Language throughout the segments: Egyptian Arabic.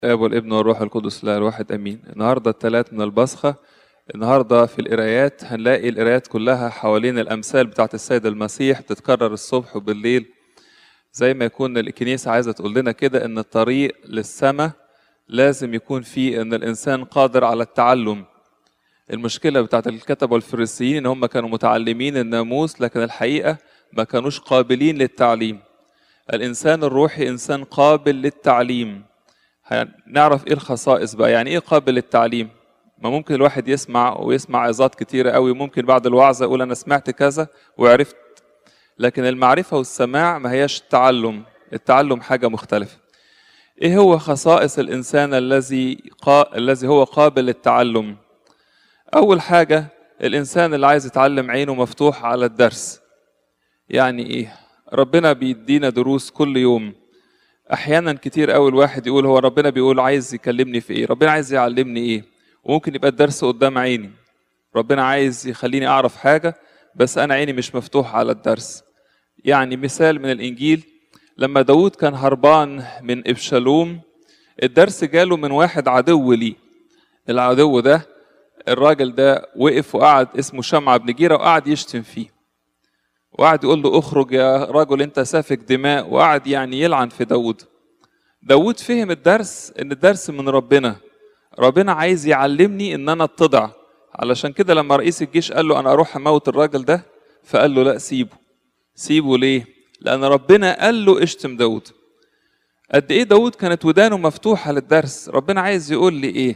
الاب والابن والروح القدس لا الواحد امين النهارده الثلاث من البصخه النهارده في القرايات هنلاقي القرايات كلها حوالين الامثال بتاعه السيد المسيح بتتكرر الصبح وبالليل زي ما يكون الكنيسه عايزه تقول لنا كده ان الطريق للسماء لازم يكون فيه ان الانسان قادر على التعلم المشكله بتاعه الكتبه والفريسيين ان هم كانوا متعلمين الناموس لكن الحقيقه ما كانوش قابلين للتعليم الانسان الروحي انسان قابل للتعليم نعرف ايه الخصائص بقى يعني ايه قابل للتعليم ما ممكن الواحد يسمع ويسمع عظات كتيرة قوي ممكن بعد الوعظة يقول أنا سمعت كذا وعرفت لكن المعرفة والسماع ما هياش التعلم التعلم حاجة مختلفة إيه هو خصائص الإنسان الذي قا... الذي هو قابل للتعلم أول حاجة الإنسان اللي عايز يتعلم عينه مفتوح على الدرس يعني إيه ربنا بيدينا دروس كل يوم احيانا كتير قوي الواحد يقول هو ربنا بيقول عايز يكلمني في ايه ربنا عايز يعلمني ايه وممكن يبقى الدرس قدام عيني ربنا عايز يخليني اعرف حاجه بس انا عيني مش مفتوحه على الدرس يعني مثال من الانجيل لما داود كان هربان من ابشالوم الدرس جاله من واحد عدو ليه العدو ده الراجل ده وقف وقعد اسمه شمعة بن جيرة وقعد يشتم فيه وقعد يقول له اخرج يا رجل انت سافك دماء وقعد يعني يلعن في داود داود فهم الدرس ان الدرس من ربنا ربنا عايز يعلمني ان انا اتضع علشان كده لما رئيس الجيش قال له انا اروح اموت الراجل ده فقال له لا سيبه سيبه ليه لان ربنا قال له اشتم داود قد ايه داود كانت ودانه مفتوحه للدرس ربنا عايز يقول لي ايه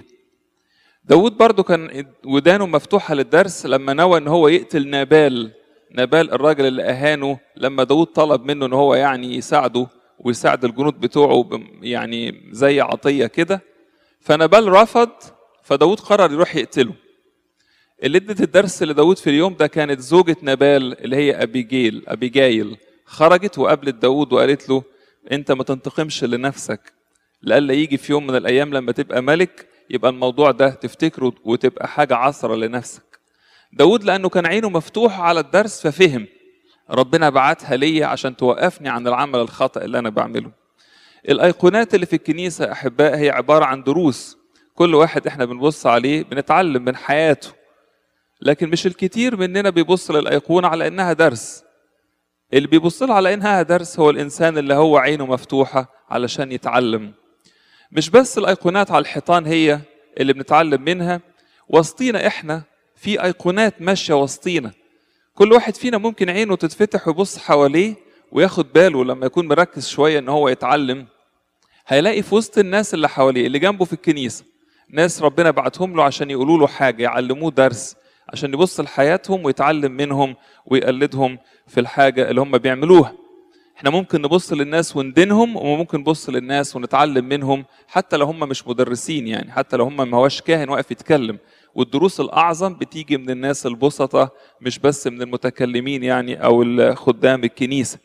داود برضو كان ودانه مفتوحه للدرس لما نوى ان هو يقتل نابال نبال الراجل اللي اهانه لما داود طلب منه ان هو يعني يساعده ويساعد الجنود بتوعه يعني زي عطيه كده فنبال رفض فداود قرر يروح يقتله اللي ادت الدرس لداود في اليوم ده كانت زوجة نبال اللي هي أبيجيل أبيجايل خرجت وقابلت داود وقالت له أنت ما تنتقمش لنفسك لألا يجي في يوم من الأيام لما تبقى ملك يبقى الموضوع ده تفتكره وتبقى حاجة عثرة لنفسك داود لأنه كان عينه مفتوحة على الدرس ففهم ربنا بعتها ليا عشان توقفني عن العمل الخطأ اللي أنا بعمله الأيقونات اللي في الكنيسة أحباء هي عبارة عن دروس كل واحد إحنا بنبص عليه بنتعلم من حياته لكن مش الكتير مننا بيبص للأيقونة على إنها درس اللي بيبص لها على إنها درس هو الإنسان اللي هو عينه مفتوحة علشان يتعلم مش بس الأيقونات على الحيطان هي اللي بنتعلم منها وسطينا إحنا في ايقونات ماشيه وسطينا كل واحد فينا ممكن عينه تتفتح ويبص حواليه وياخد باله لما يكون مركز شويه ان هو يتعلم هيلاقي في وسط الناس اللي حواليه اللي جنبه في الكنيسه ناس ربنا بعتهم له عشان يقولوا له حاجه يعلموه درس عشان يبص لحياتهم ويتعلم منهم ويقلدهم في الحاجه اللي هم بيعملوها احنا ممكن نبص للناس وندينهم وممكن نبص للناس ونتعلم منهم حتى لو هم مش مدرسين يعني حتى لو هم ما هواش كاهن واقف يتكلم والدروس الأعظم بتيجي من الناس البسطة مش بس من المتكلمين يعني أو خدام الكنيسة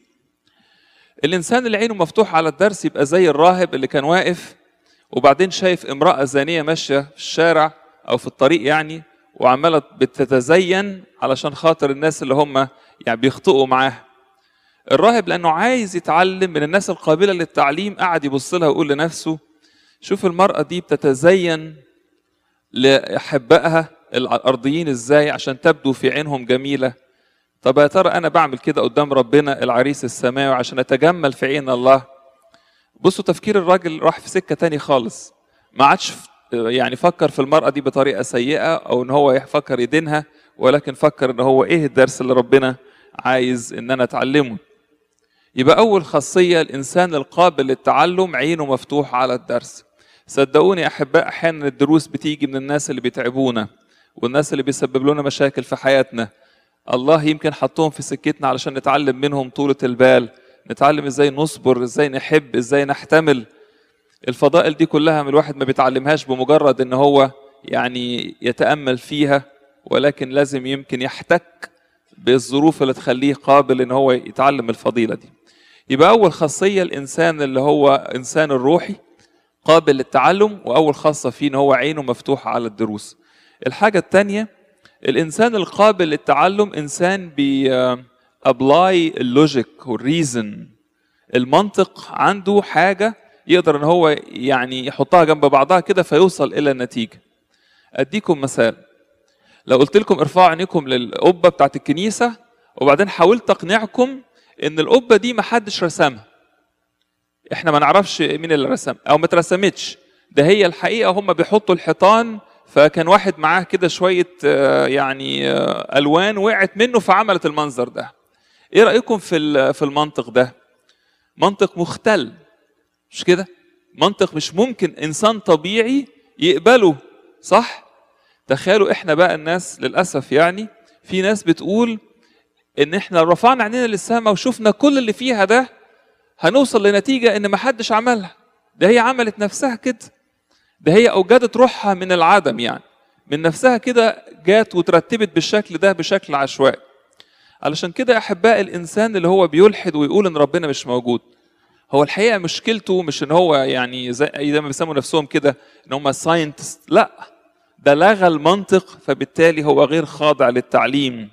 الإنسان اللي عينه مفتوح على الدرس يبقى زي الراهب اللي كان واقف وبعدين شايف امرأة زانية ماشية في الشارع أو في الطريق يعني وعمالة بتتزين علشان خاطر الناس اللي هم يعني بيخطئوا معاها الراهب لأنه عايز يتعلم من الناس القابلة للتعليم قعد يبص لها ويقول لنفسه شوف المرأة دي بتتزين لأحبائها الأرضيين إزاي عشان تبدو في عينهم جميلة طب يا ترى أنا بعمل كده قدام ربنا العريس السماوي عشان أتجمل في عين الله بصوا تفكير الراجل راح في سكة تاني خالص ما عادش يعني فكر في المرأة دي بطريقة سيئة أو إن هو يفكر يدينها ولكن فكر إن هو إيه الدرس اللي ربنا عايز إن أنا أتعلمه يبقى أول خاصية الإنسان القابل للتعلم عينه مفتوحة على الدرس صدقوني احباء احيانا الدروس بتيجي من الناس اللي بيتعبونا والناس اللي بيسبب لنا مشاكل في حياتنا الله يمكن حطهم في سكتنا علشان نتعلم منهم طولة البال نتعلم ازاي نصبر ازاي نحب ازاي نحتمل الفضائل دي كلها من الواحد ما بيتعلمهاش بمجرد ان هو يعني يتأمل فيها ولكن لازم يمكن يحتك بالظروف اللي تخليه قابل ان هو يتعلم الفضيلة دي يبقى اول خاصية الانسان اللي هو انسان الروحي قابل للتعلم واول خاصه فيه ان هو عينه مفتوحه على الدروس الحاجه الثانيه الانسان القابل للتعلم انسان بي ابلاي اللوجيك والريزن المنطق عنده حاجه يقدر ان هو يعني يحطها جنب بعضها كده فيوصل الى النتيجه اديكم مثال لو قلت لكم ارفعوا عينيكم للقبه بتاعت الكنيسه وبعدين حاولت اقنعكم ان القبه دي ما حدش رسمها احنا ما نعرفش مين اللي رسم او ما اترسمتش ده هي الحقيقه هم بيحطوا الحيطان فكان واحد معاه كده شويه آه، يعني آه، الوان وقعت منه فعملت المنظر ده ايه رايكم في ال- في المنطق ده منطق مختل مش كده منطق مش ممكن انسان طبيعي يقبله صح تخيلوا احنا بقى الناس للاسف يعني في ناس بتقول ان احنا لو رفعنا عينينا للسماء وشفنا كل اللي فيها ده هنوصل لنتيجه ان ما حدش عملها ده هي عملت نفسها كده ده هي اوجدت روحها من العدم يعني من نفسها كده جات وترتبت بالشكل ده بشكل عشوائي علشان كده احباء الانسان اللي هو بيلحد ويقول ان ربنا مش موجود هو الحقيقه مشكلته مش ان هو يعني زي زي ما بيسموا نفسهم كده ان هم ساينتست لا ده لغى المنطق فبالتالي هو غير خاضع للتعليم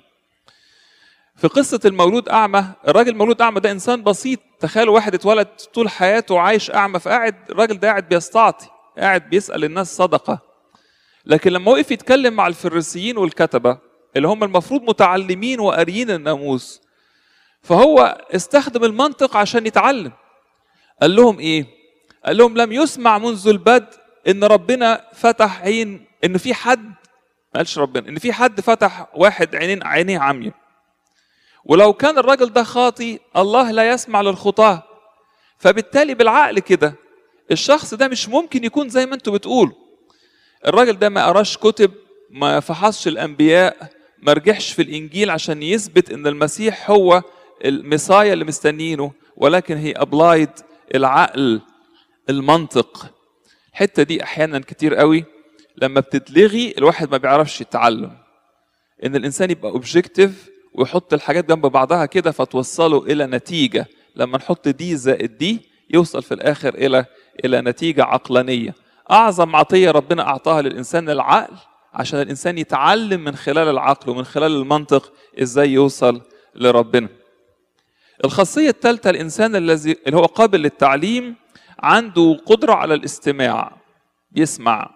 في قصة المولود أعمى الراجل المولود أعمى ده إنسان بسيط تخيلوا واحد اتولد طول حياته عايش أعمى فقاعد الراجل ده قاعد بيستعطي قاعد بيسأل الناس صدقة لكن لما وقف يتكلم مع الفريسيين والكتبة اللي هم المفروض متعلمين وقاريين الناموس فهو استخدم المنطق عشان يتعلم قال لهم ايه قال لهم لم يسمع منذ البدء ان ربنا فتح عين ان في حد ما قالش ربنا ان في حد فتح واحد عينين عينيه عمية ولو كان الراجل ده خاطي الله لا يسمع للخطاه فبالتالي بالعقل كده الشخص ده مش ممكن يكون زي ما انتوا بتقولوا الراجل ده ما قراش كتب ما فحصش الانبياء ما رجعش في الانجيل عشان يثبت ان المسيح هو المسايا اللي مستنيينه ولكن هي ابلايد العقل المنطق الحته دي احيانا كتير قوي لما بتتلغي الواحد ما بيعرفش يتعلم ان الانسان يبقى اوبجكتيف ويحط الحاجات جنب بعضها كده فتوصله الى نتيجه لما نحط دي زائد دي يوصل في الاخر الى الى نتيجه عقلانيه اعظم عطيه ربنا اعطاها للانسان العقل عشان الانسان يتعلم من خلال العقل ومن خلال المنطق ازاي يوصل لربنا الخاصيه الثالثه الانسان الذي اللي هو قابل للتعليم عنده قدره على الاستماع بيسمع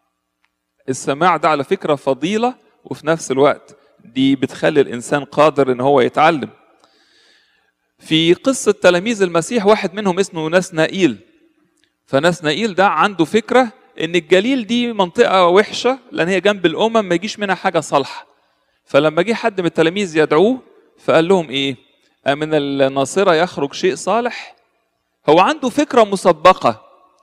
السماع ده على فكره فضيله وفي نفس الوقت دي بتخلي الانسان قادر ان هو يتعلم في قصه تلاميذ المسيح واحد منهم اسمه نسنائيل فنسنائيل ده عنده فكره ان الجليل دي منطقه وحشه لان هي جنب الامم ما يجيش منها حاجه صالحه فلما جه حد من التلاميذ يدعوه فقال لهم ايه من الناصره يخرج شيء صالح هو عنده فكره مسبقه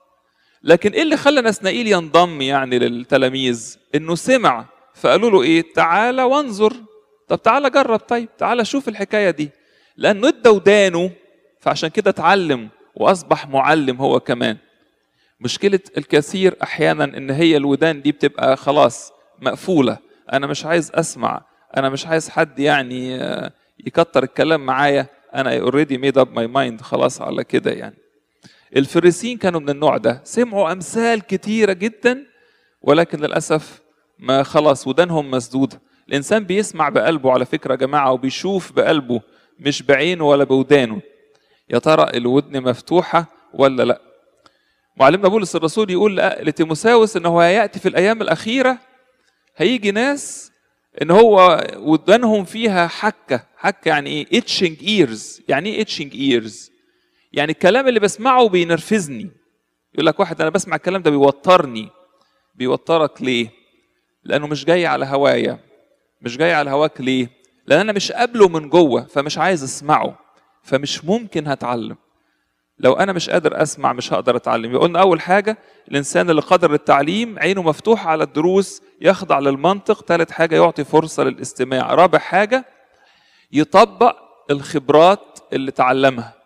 لكن ايه اللي خلى نسنائيل ينضم يعني للتلاميذ انه سمع فقالوا له ايه تعالى وانظر طب تعالى جرب طيب تعالى شوف الحكايه دي لانه ادى ودانه فعشان كده اتعلم واصبح معلم هو كمان مشكله الكثير احيانا ان هي الودان دي بتبقى خلاص مقفوله انا مش عايز اسمع انا مش عايز حد يعني آه، يكتر الكلام معايا انا اوريدي ميد اب ماي مايند خلاص على كده يعني الفريسيين كانوا من النوع ده سمعوا امثال كتيره جدا ولكن للاسف ما خلاص ودانهم مسدوده الانسان بيسمع بقلبه على فكره يا جماعه وبيشوف بقلبه مش بعينه ولا بودانه يا ترى الودن مفتوحه ولا لا معلمنا بولس الرسول يقول لتيموساوس ان هو هياتي في الايام الاخيره هيجي ناس ان هو ودانهم فيها حكه حكه يعني ايه اتشنج ايرز يعني ايه اتشنج ايرز يعني الكلام اللي بسمعه بينرفزني يقول لك واحد انا بسمع الكلام ده بيوترني بيوترك ليه لانه مش جاي على هوايا مش جاي على هواك ليه لان انا مش قابله من جوه فمش عايز اسمعه فمش ممكن هتعلم لو انا مش قادر اسمع مش هقدر اتعلم يبقى قلنا اول حاجه الانسان اللي قادر للتعليم عينه مفتوحه على الدروس يخضع للمنطق ثالث حاجه يعطي فرصه للاستماع رابع حاجه يطبق الخبرات اللي تعلمها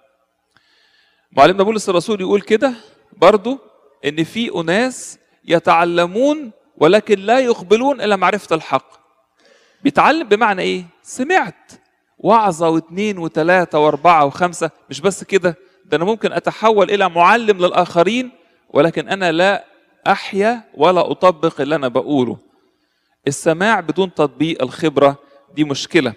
معلمنا بولس الرسول يقول كده برضو ان في اناس يتعلمون ولكن لا يقبلون الى معرفه الحق بيتعلم بمعنى ايه سمعت وعظه واثنين وثلاثه واربعه وخمسه مش بس كده ده انا ممكن اتحول الى معلم للاخرين ولكن انا لا احيا ولا اطبق اللي انا بقوله السماع بدون تطبيق الخبره دي مشكله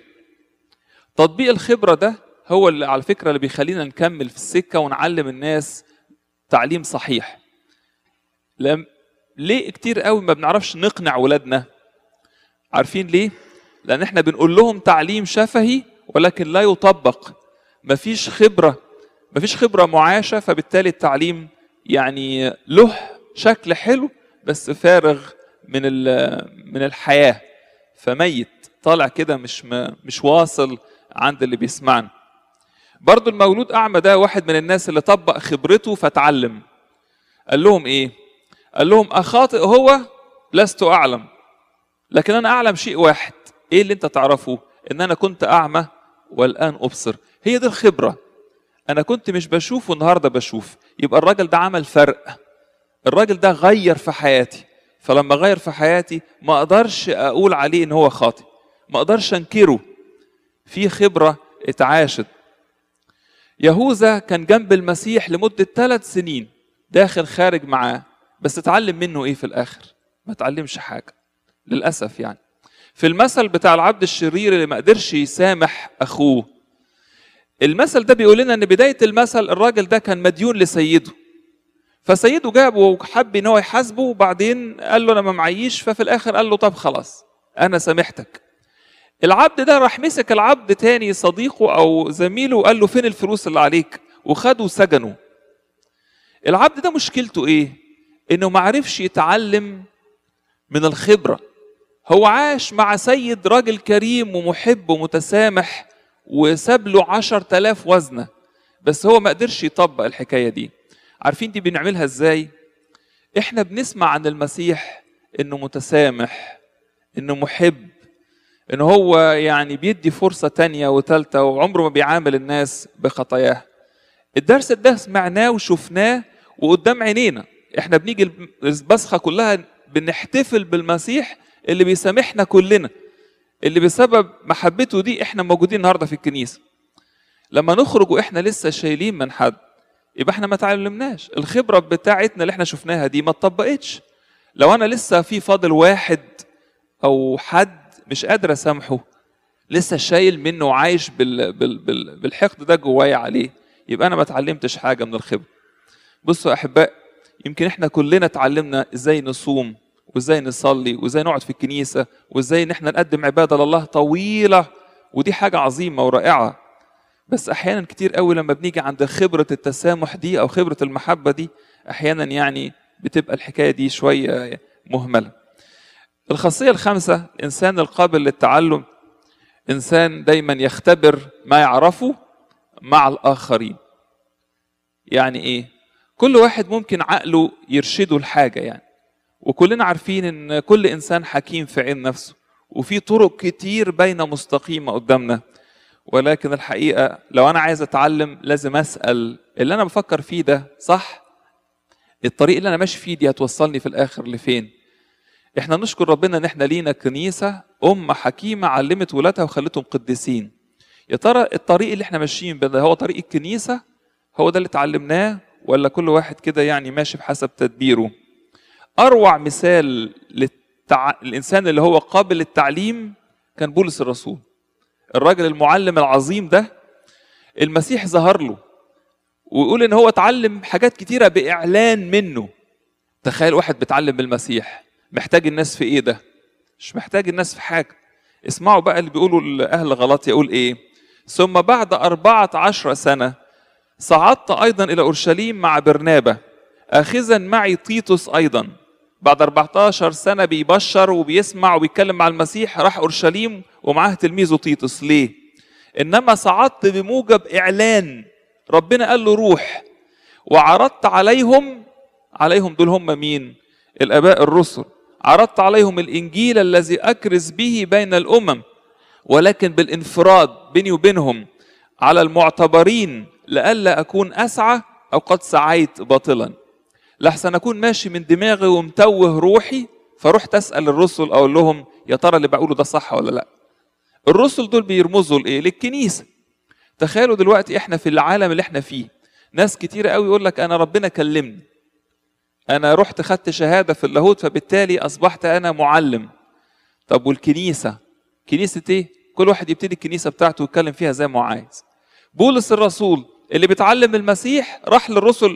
تطبيق الخبره ده هو اللي على فكره اللي بيخلينا نكمل في السكه ونعلم الناس تعليم صحيح لم ليه كتير قوي ما بنعرفش نقنع ولادنا عارفين ليه لان احنا بنقول لهم تعليم شفهي ولكن لا يطبق مفيش خبره مفيش خبره معاشه فبالتالي التعليم يعني له شكل حلو بس فارغ من من الحياه فميت طالع كده مش مش واصل عند اللي بيسمعنا برضو المولود اعمى ده واحد من الناس اللي طبق خبرته فتعلم قال لهم ايه قال لهم اخاطئ هو لست اعلم لكن انا اعلم شيء واحد ايه اللي انت تعرفه ان انا كنت اعمى والان ابصر هي دي الخبره انا كنت مش بشوف والنهارده بشوف يبقى الراجل ده عمل فرق الراجل ده غير في حياتي فلما غير في حياتي ما اقدرش اقول عليه ان هو خاطئ ما اقدرش انكره في خبره اتعاشت يهوذا كان جنب المسيح لمده ثلاث سنين داخل خارج معاه بس اتعلم منه ايه في الاخر ما اتعلمش حاجه للاسف يعني في المثل بتاع العبد الشرير اللي ما قدرش يسامح اخوه المثل ده بيقول لنا ان بدايه المثل الراجل ده كان مديون لسيده فسيده جابه وحب ان هو يحاسبه وبعدين قال له انا ما معيش ففي الاخر قال له طب خلاص انا سامحتك العبد ده راح مسك العبد تاني صديقه او زميله وقال له فين الفلوس اللي عليك وخده وسجنه العبد ده مشكلته ايه انه ما عرفش يتعلم من الخبره هو عاش مع سيد راجل كريم ومحب ومتسامح وساب له عشر تلاف وزنة بس هو ما قدرش يطبق الحكاية دي عارفين دي بنعملها ازاي احنا بنسمع عن المسيح انه متسامح انه محب انه هو يعني بيدي فرصة تانية وتالتة وعمره ما بيعامل الناس بخطاياه الدرس ده سمعناه وشفناه وقدام عينينا احنا بنيجي البصخة كلها بنحتفل بالمسيح اللي بيسامحنا كلنا اللي بسبب محبته دي احنا موجودين النهارده في الكنيسه لما نخرج واحنا لسه شايلين من حد يبقى احنا ما تعلمناش الخبره بتاعتنا اللي احنا شفناها دي ما اتطبقتش لو انا لسه في فاضل واحد او حد مش قادر اسامحه لسه شايل منه وعايش بال بال بال بالحقد ده جوايا عليه يبقى انا ما اتعلمتش حاجه من الخبره بصوا يا احباء يمكن احنا كلنا اتعلمنا ازاي نصوم وازاي نصلي وازاي نقعد في الكنيسه وازاي ان احنا نقدم عباده لله طويله ودي حاجه عظيمه ورائعه بس احيانا كتير قوي لما بنيجي عند خبره التسامح دي او خبره المحبه دي احيانا يعني بتبقى الحكايه دي شويه مهمله الخاصيه الخامسه الانسان القابل للتعلم انسان دايما يختبر ما يعرفه مع الاخرين يعني ايه كل واحد ممكن عقله يرشده لحاجه يعني وكلنا عارفين ان كل انسان حكيم في عين نفسه وفي طرق كتير باينه مستقيمه قدامنا ولكن الحقيقه لو انا عايز اتعلم لازم اسال اللي انا بفكر فيه ده صح الطريق اللي انا ماشي فيه دي هتوصلني في الاخر لفين احنا نشكر ربنا ان احنا لينا كنيسه ام حكيمه علمت ولادها وخلتهم قديسين يا ترى الطريق اللي احنا ماشيين ده هو طريق الكنيسه هو ده اللي اتعلمناه ولا كل واحد كده يعني ماشي بحسب تدبيره اروع مثال للتع... الانسان اللي هو قابل للتعليم كان بولس الرسول الراجل المعلم العظيم ده المسيح ظهر له ويقول ان هو اتعلم حاجات كتيره باعلان منه تخيل واحد بيتعلم بالمسيح محتاج الناس في ايه ده مش محتاج الناس في حاجه اسمعوا بقى اللي بيقولوا لاهل غلط يقول ايه ثم بعد أربعة عشر سنة صعدت أيضا إلى أورشليم مع برنابة آخذا معي تيتوس أيضا بعد 14 سنة بيبشر وبيسمع وبيتكلم مع المسيح راح أورشليم ومعاه تلميذه تيتوس ليه؟ إنما صعدت بموجب إعلان ربنا قال له روح وعرضت عليهم عليهم دول هم مين؟ الآباء الرسل عرضت عليهم الإنجيل الذي أكرز به بين الأمم ولكن بالانفراد بيني وبينهم على المعتبرين لئلا أكون أسعى أو قد سعيت باطلا لحسن أكون ماشي من دماغي ومتوه روحي فرحت أسأل الرسل أقول لهم يا ترى اللي بقوله ده صح ولا لا الرسل دول بيرمزوا لإيه للكنيسة تخيلوا دلوقتي احنا في العالم اللي احنا فيه ناس كتير قوي يقول لك انا ربنا كلمني انا رحت خدت شهاده في اللاهوت فبالتالي اصبحت انا معلم طب والكنيسه كنيسه ايه كل واحد يبتدي الكنيسه بتاعته ويتكلم فيها زي ما هو عايز بولس الرسول اللي بيتعلم المسيح راح للرسل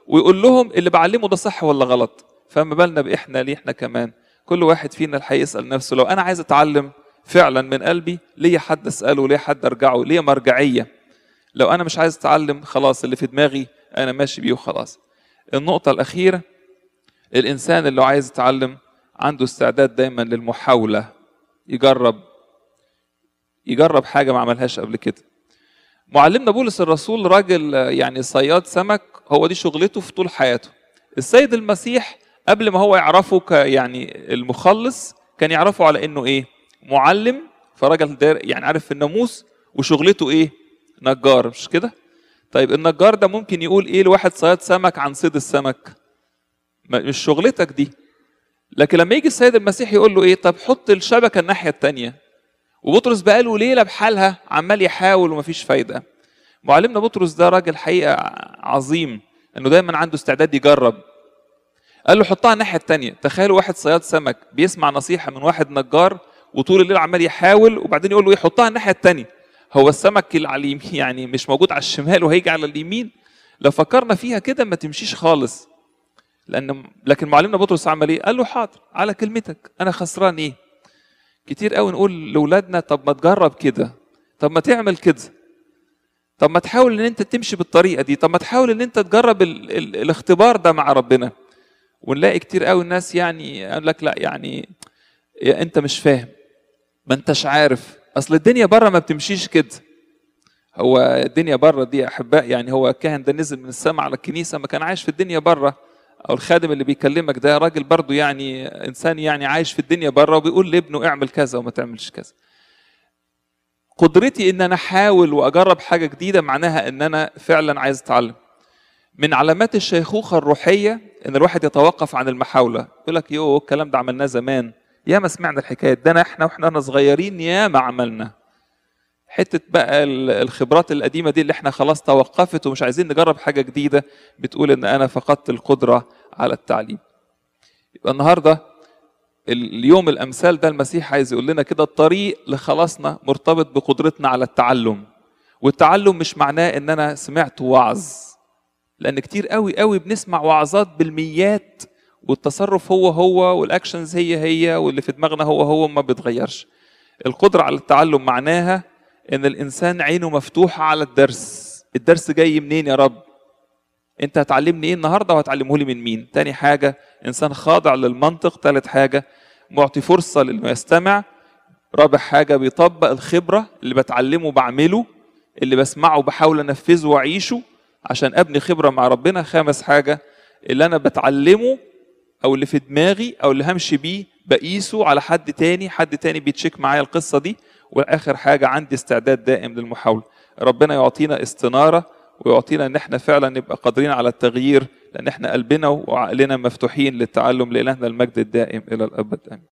ويقول لهم اللي بعلمه ده صح ولا غلط فما بالنا باحنا ليه احنا كمان كل واحد فينا الحقيقه يسال نفسه لو انا عايز اتعلم فعلا من قلبي ليا حد اساله ليا حد ارجعه ليا مرجعيه لو انا مش عايز اتعلم خلاص اللي في دماغي انا ماشي بيه وخلاص النقطه الاخيره الانسان اللي عايز يتعلم عنده استعداد دايما للمحاوله يجرب يجرب حاجه ما عملهاش قبل كده معلمنا بولس الرسول راجل يعني صياد سمك هو دي شغلته في طول حياته السيد المسيح قبل ما هو يعرفه ك يعني المخلص كان يعرفه على انه ايه معلم فراجل دار يعني عارف الناموس وشغلته ايه نجار مش كده طيب النجار ده ممكن يقول ايه لواحد صياد سمك عن صيد السمك مش شغلتك دي لكن لما يجي السيد المسيح يقول له ايه طب حط الشبكه الناحيه التانية وبطرس بقاله ليله بحالها عمال يحاول ومفيش فايده معلمنا بطرس ده راجل حقيقه عظيم انه دايما عنده استعداد يجرب قال له حطها الناحيه التانية تخيلوا واحد صياد سمك بيسمع نصيحه من واحد نجار وطول الليل عمال يحاول وبعدين يقول له ايه حطها الناحيه التانية هو السمك اللي على اليمين يعني مش موجود على الشمال وهيجي على اليمين لو فكرنا فيها كده ما تمشيش خالص لان لكن معلمنا بطرس عمل ايه قال له حاضر على كلمتك انا خسران ايه كتير قوي نقول لاولادنا طب ما تجرب كده طب ما تعمل كده طب ما تحاول ان انت تمشي بالطريقه دي طب ما تحاول ان انت تجرب ال ال الاختبار ده مع ربنا ونلاقي كتير قوي الناس يعني يقول لك لا يعني يا انت مش فاهم ما انتش عارف اصل الدنيا بره ما بتمشيش كده هو الدنيا بره دي احباء يعني هو الكاهن ده نزل من السماء على الكنيسه ما كان عايش في الدنيا بره او الخادم اللي بيكلمك ده راجل برضه يعني انسان يعني عايش في الدنيا بره وبيقول لابنه اعمل كذا وما تعملش كذا قدرتي ان انا احاول واجرب حاجه جديده معناها ان انا فعلا عايز اتعلم من علامات الشيخوخه الروحيه ان الواحد يتوقف عن المحاوله يقول لك يوه الكلام ده عملناه زمان يا ما سمعنا الحكايه ده أنا احنا واحنا صغيرين يا ما عملنا حته بقى الخبرات القديمه دي اللي احنا خلاص توقفت ومش عايزين نجرب حاجه جديده بتقول ان انا فقدت القدره على التعليم يبقى النهارده اليوم الامثال ده المسيح عايز يقول لنا كده الطريق لخلاصنا مرتبط بقدرتنا على التعلم والتعلم مش معناه ان انا سمعت وعظ لان كتير قوي قوي بنسمع وعظات بالميات والتصرف هو هو والاكشنز هي هي واللي في دماغنا هو هو ما بيتغيرش القدره على التعلم معناها ان الانسان عينه مفتوحه على الدرس الدرس جاي منين يا رب انت هتعلمني ايه النهارده وهتعلمه لي من مين تاني حاجه انسان خاضع للمنطق تالت حاجه معطي فرصه لانه يستمع رابع حاجه بيطبق الخبره اللي بتعلمه بعمله اللي بسمعه بحاول انفذه واعيشه عشان ابني خبره مع ربنا خامس حاجه اللي انا بتعلمه او اللي في دماغي او اللي همشي بيه بقيسه على حد تاني حد تاني بيتشيك معايا القصه دي واخر حاجه عندي استعداد دائم للمحاوله ربنا يعطينا استناره ويعطينا ان احنا فعلا نبقى قادرين على التغيير لان احنا قلبنا وعقلنا مفتوحين للتعلم لالهنا المجد الدائم الى الابد امين